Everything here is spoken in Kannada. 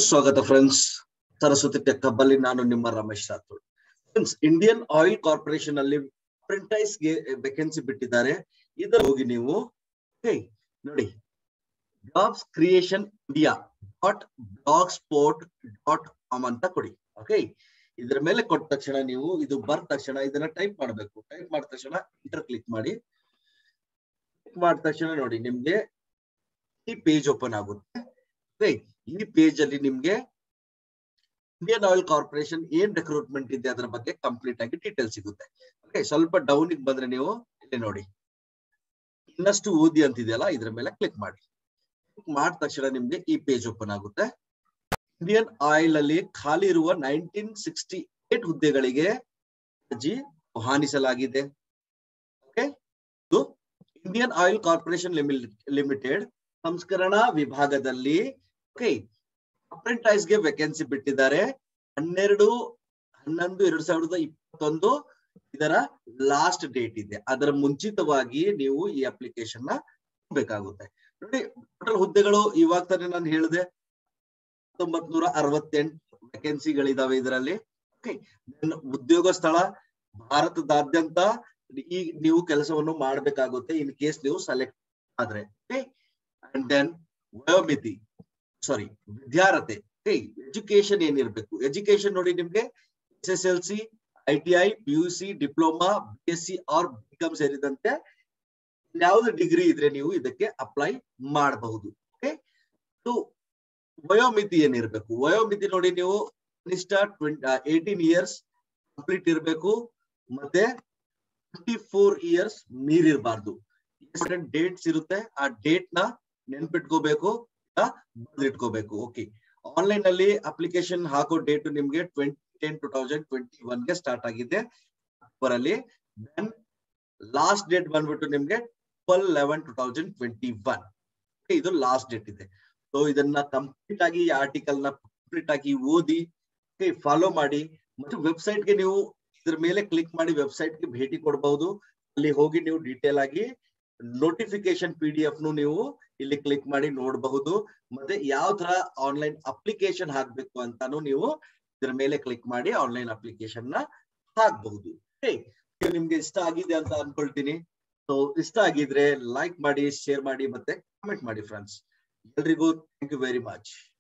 ಸ್ವಾಗತ ಫ್ರೆಂಡ್ಸ್ ಸರಸ್ವತಿ ಟೆಕ್ ಹಬ್ ಅಲ್ಲಿ ನಾನು ನಿಮ್ಮ Ramesh Rathod friends Indian oil corporation ಅಲ್ಲಿ ಅಪ್ರೆಂಟೈಸ್ ಗೆ ವೇಕೆನ್ಸಿ ಬಿಟ್ಟಿದ್ದಾರೆ ಇದರ ಹೋಗಿ ನೀವು ಹೇ ನೋಡಿ jobs creation India dot blogspot dot com ಅಂತ ಕೊಡಿ ಓಕೆ ಇದರ ಮೇಲೆ ಕೊಟ್ಟ ತಕ್ಷಣ ನೀವು ಇದು ಬರ್ದ ತಕ್ಷಣ ಇದನ್ನ ಟೈಪ್ ಮಾಡಬೇಕು ಟೈಪ್ ಮಾಡಿದ ತಕ್ಷಣ ಇಂಟರ್ ಕ್ಲಿಕ್ ಮಾಡಿ ಕ್ಲಿಕ್ ಮಾಡಿದ ತಕ್ಷಣ ನೋಡಿ ನಿಮ್ಗೆ ಈ ಪೇಜ್ ಓಪನ್ ಆಗುತ್ತೆ ಓಕೆ ಈ ಪೇಜ್ ಅಲ್ಲಿ ನಿಮ್ಗೆ ಇಂಡಿಯನ್ ಆಯಿಲ್ ಕಾರ್ಪೊರೇಷನ್ ಏನ್ ರಿಕ್ರೂಟ್ಮೆಂಟ್ ಇದೆ ಅದರ ಬಗ್ಗೆ ಕಂಪ್ಲೀಟ್ ಆಗಿ ಡೀಟೇಲ್ ಸಿಗುತ್ತೆ ಓಕೆ ಸ್ವಲ್ಪ ಡೌನ್ ಬಂದ್ರೆ ನೀವು ಇಲ್ಲಿ ನೋಡಿ ಇನ್ನಷ್ಟು ಓದಿ ಅಂತಿದೆಯಲ್ಲ ಇದ್ರ ಮೇಲೆ ಕ್ಲಿಕ್ ಮಾಡಿ ಕ್ಲಿಕ್ ಮಾಡಿದ ತಕ್ಷಣ ನಿಮ್ಗೆ ಈ ಪೇಜ್ ಓಪನ್ ಆಗುತ್ತೆ ಇಂಡಿಯನ್ ಆಯಿಲ್ ಅಲ್ಲಿ ಖಾಲಿ ಇರುವ ನೈನ್ಟೀನ್ ಸಿಕ್ಸ್ಟಿ ಏಟ್ ಹುದ್ದೆಗಳಿಗೆ ಅರ್ಜಿ ಆಹ್ವಾನಿಸಲಾಗಿದೆ ಓಕೆ ಇದು ಇಂಡಿಯನ್ ಆಯಿಲ್ ಕಾರ್ಪೊರೇಷನ್ ಲಿಮಿಟೆಡ್ ಸಂಸ್ಕರಣಾ ವಿಭಾಗದಲ್ಲಿ ಓಕೆ ಅಪ್ರೆಂಟೈಸ್ ಗೆ ವೇಕೆನ್ಸಿ ಬಿಟ್ಟಿದ್ದಾರೆ ಹನ್ನೆರಡು ಹನ್ನೊಂದು ಎರಡ್ ಸಾವಿರದ ಇಪ್ಪತ್ತೊಂದು ಇದರ ಲಾಸ್ಟ್ ಡೇಟ್ ಇದೆ ಅದರ ಮುಂಚಿತವಾಗಿ ನೀವು ಈ ಅಪ್ಲಿಕೇಶನ್ ನ ಬೇಕಾಗುತ್ತೆ ನೋಡಿ ಟೋಟಲ್ ಹುದ್ದೆಗಳು ಇವಾಗ ತಾನೇ ನಾನು ಹೇಳಿದೆ ಹತ್ತೊಂಬತ್ ನೂರ ಅರವತ್ತೆಂಟು ವೇಕೆನ್ಸಿಗಳಿದಾವೆ ಇದರಲ್ಲಿ ಓಕೆ ಉದ್ಯೋಗ ಸ್ಥಳ ಭಾರತದಾದ್ಯಂತ ಈ ನೀವು ಕೆಲಸವನ್ನು ಮಾಡಬೇಕಾಗುತ್ತೆ ಇನ್ ಕೇಸ್ ನೀವು ಸೆಲೆಕ್ಟ್ ಆದ್ರೆ ಅಂಡ್ ದೆನ್ ವಯೋಮಿತಿ ಸಾರಿ ವಿದ್ಯಾರ್ಹತೆ ಎಜುಕೇಶನ್ ಏನಿರ್ಬೇಕು ಎಜುಕೇಶನ್ ನೋಡಿ ನಿಮ್ಗೆ S S L C I T I P U C diploma B S C or BCom ಸೇರಿದಂತೆ ಯಾವ್ದು ಡಿಗ್ರಿ ಇದ್ರೆ ನೀವು ಇದಕ್ಕೆ ಅಪ್ಲೈ ಮಾಡಬಹುದು ಓಕೆ ವಯೋಮಿತಿ ಏನಿರ್ಬೇಕು ವಯೋಮಿತಿ ನೋಡಿ ನೀವು ಕನಿಷ್ಠ ಏಟೀನ್ ಇಯರ್ಸ್ ಕಂಪ್ಲೀಟ್ ಇರಬೇಕು ಮತ್ತೆ ಟ್ವೆಂಟಿ ಫೋರ್ ಇಯರ್ಸ್ ಮೀರಿರಬಾರ್ದು ಡೇಟ್ಸ್ ಇರುತ್ತೆ ಆ ಡೇಟ್ ನ ನೆನ್ಪಿಟ್ಕೋಬೇಕು ಇಟ್ಕೋಬೇಕು ಓಕೆ ಆನ್ಲೈನ್ ಅಲ್ಲಿ ಅಪ್ಲಿಕೇಶನ್ ಹಾಕೋ ಡೇಟ್ ನಿಮ್ಗೆ twenty ten two thousand twenty one ಗೆ ಸ್ಟಾರ್ಟ್ ಆಗಿದೆ ಅಲ್ಲಿ ದೆನ್ ಲಾಸ್ಟ್ ಡೇಟ್ ಬಂದ್ಬಿಟ್ಟು ನಿಮ್ಗೆ twelve eleven two thousand twenty one ಇದು ಲಾಸ್ಟ್ ಡೇಟ್ ಇದೆ ಸೊ ಇದನ್ನ ಕಂಪ್ಲೀಟ್ ಆಗಿ ಈ ಆರ್ಟಿಕಲ್ ನ ಕಂಪ್ಲೀಟ್ ಆಗಿ ಓದಿ ಫಾಲೋ ಮಾಡಿ ಮತ್ತು ವೆಬ್ಸೈಟ್ ಗೆ ನೀವು ಇದ್ರ ಮೇಲೆ ಕ್ಲಿಕ್ ಮಾಡಿ ವೆಬ್ಸೈಟ್ ಗೆ ಭೇಟಿ ಕೊಡಬಹುದು ಅಲ್ಲಿ ಹೋಗಿ ನೀವು ಡೀಟೇಲ್ ಆಗಿ ನೋಟಿಫಿಕೇಶನ್ ಪಿ ಡಿ ಎಫ್ ನು ನೀವು ಇಲ್ಲಿ ಕ್ಲಿಕ್ ಮಾಡಿ ನೋಡಬಹುದು ಮತ್ತೆ ಯಾವ ತರ ಆನ್ಲೈನ್ ಅಪ್ಲಿಕೇಶನ್ ಹಾಕ್ಬೇಕು ಅಂತಾನು ನೀವು ಇದ್ರ ಮೇಲೆ ಕ್ಲಿಕ್ ಮಾಡಿ ಆನ್ಲೈನ್ ಅಪ್ಲಿಕೇಶನ್ ನ ಹಾಕ್ಬಹುದು ನಿಮ್ಗೆ ಇಷ್ಟ ಆಗಿದೆ ಅಂತ ಅನ್ಕೊಳ್ತೀನಿ ಸೊ ಇಷ್ಟ ಆಗಿದ್ರೆ ಲೈಕ್ ಮಾಡಿ ಶೇರ್ ಮಾಡಿ ಮತ್ತೆ ಕಮೆಂಟ್ ಮಾಡಿ ಫ್ರೆಂಡ್ಸ್ ಎಲ್ರಿಗೂ ಥ್ಯಾಂಕ್ ಯು ವೆರಿ ಮಚ್